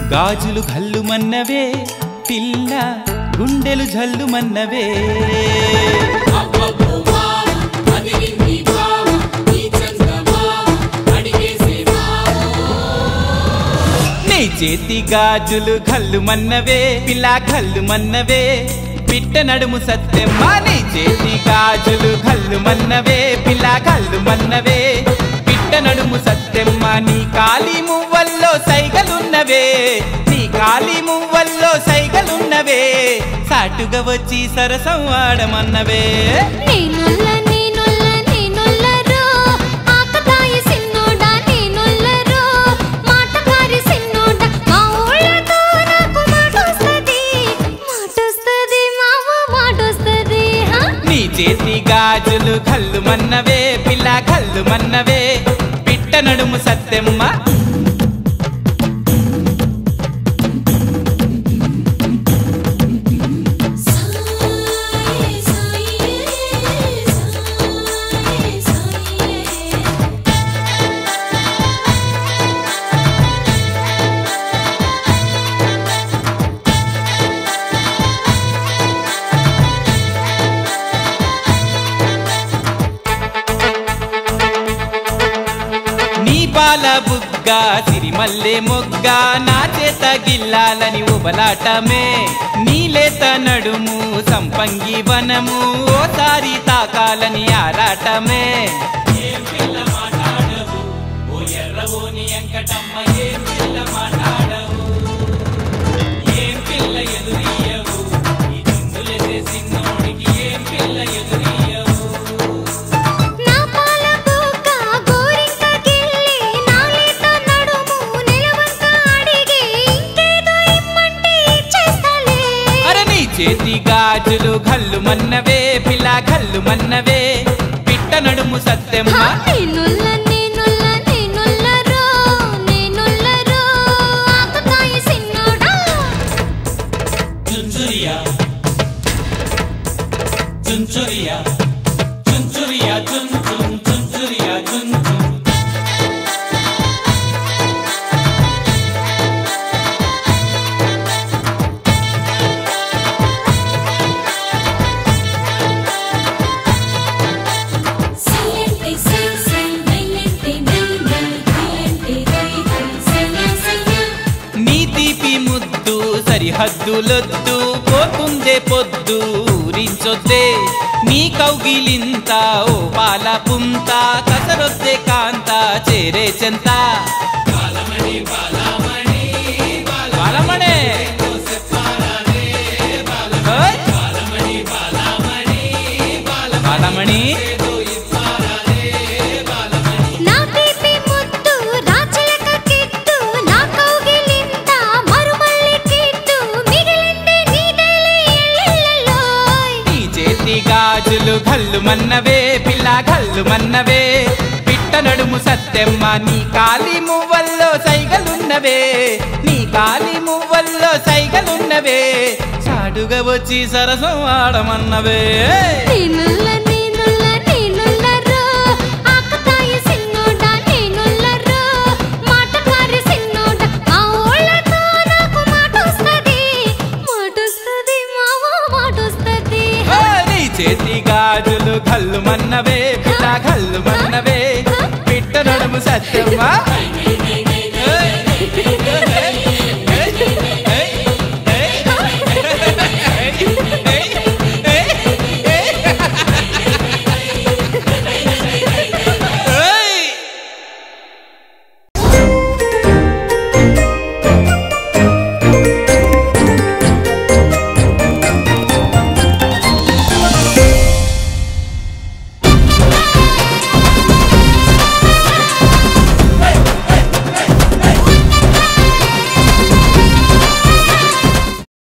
గాజులు గల్లుమన్నవే పిల్ల గుండెలు జల్లుమన్నవే అబ్బబ్బో మావ అదిరింది బావ ఈ చందమామ అడిగేసే మావ నీ చేతి గాజులు గల్లుమన్నవే పిల్ల గల్లుమన్నవే పిట్ట నడుము సత్యమ్మ నీ చేతి గాజులు గల్లుమన్నవే పిల్ల గల్లుమన్నవే పిట్ట నడుము సత్యమ్మ నీ కాలి మువ్వల్లో సైగలున్నవే నీ కాలి మువ్వల్లో సైగలున్నవే సాటుగా వచ్చి సరసం ఆడమన్నవే నేనుల్ల నేనుల్ల నేనుల్లరో ఆకతాయి సిన్నోడా నేనుల్లరో మాటకారి సిన్నోడా మా ఊళ్ళతో నాకు మాటొస్తది మాటొస్తది మావ మాటొస్తది హా నీ చేతి గాజులు కళ్ళు మన్నవే పిల్ల కళ్ళు మన్నవే పిట్ట నడుము సత్యమ్మ సాయి సాయి సాయి సాయి నీ పాల బుగ్గ సిరిమల్లె మొగ్గ నా చేత గిల్లాలని ఉబలాటమే నీలేత నడుము సంపంగి వనము ఓసారి తాకాలని ఆరాటమే ఏం పిల్ల మాట్లాడవు ఓ ఎర్రవోని ఎంకటమ్మ ఏం పిల్ల మాట్లాడవు ఏం పిల్ల ఎదురియవు ఈ చిందులెసే సిన్నోడికి ఏం పిల్ల ఎదురియవు నా పాల బుగ్గ గోరింక గిల్లి నాలేత నడుము నిలవంక అడిగి ఇంకేదో ఇమ్మంటే ఇచ్చేస్తాలే అరే నీ చేతి గాజులు గల్లు మన్నవే పిల్ల గల్లు మన్నవే పిట్ట నడుము సత్యమ్మ నేనుల్ల నేనుల్ల నేనుల్లరో నేనుల్లరో ఆకతాయి సిన్నోడా చుంచురియా చుంచురియా చుంచురియా చున్ చున్ చుంచురియా చున్ చున్ సైలెంటే సై సై నైలెంటే నై నై రైలెంటే రై రై సయ్యా సయ్యా నీ తీపి ముద్దు సరిహద్దులొద్దు పోతుందే పొద్దు ఊరించొద్దే నీ కౌగిలింత ఓ పాల పుంత కసరొద్దే కాంత చేరే చెంత బాలమణే ఓయ్. బాలమణి నా తీపి ముద్దు రాచలక కిట్టు నా కౌగిలింత మరుమల్లి కిట్టు మిగిలింది నీదేలే ఎల్లెల్లోయ్ నీ చేతి గాజులు గల్లు మన్నవే పిల్ల గల్లు మన్నవే పిట్ట నడుము సత్యమ్మ నీ కాలి మువ్వల్లో సైగలున్నవే నీ కాలి మువ్వల్లో సైగలున్నవే చాడుగా వచ్చి సరసం ఆడమన్నవే నేనుల్ల నేనుల్ల నేనుల్లరో ఆకతాయి సిన్నోడా నేనుల్లరో మాటకారి సిన్నోడా మా ఊళ్ళతో నాకు మాటొస్తది మాటొస్తది మావా మాటొస్తది ఓ, నీ చేతి గాజులు గల్లు మన్నవే పిల్ల గల్లు మన్నవే పిట్ట నడుము సత్యమ్మ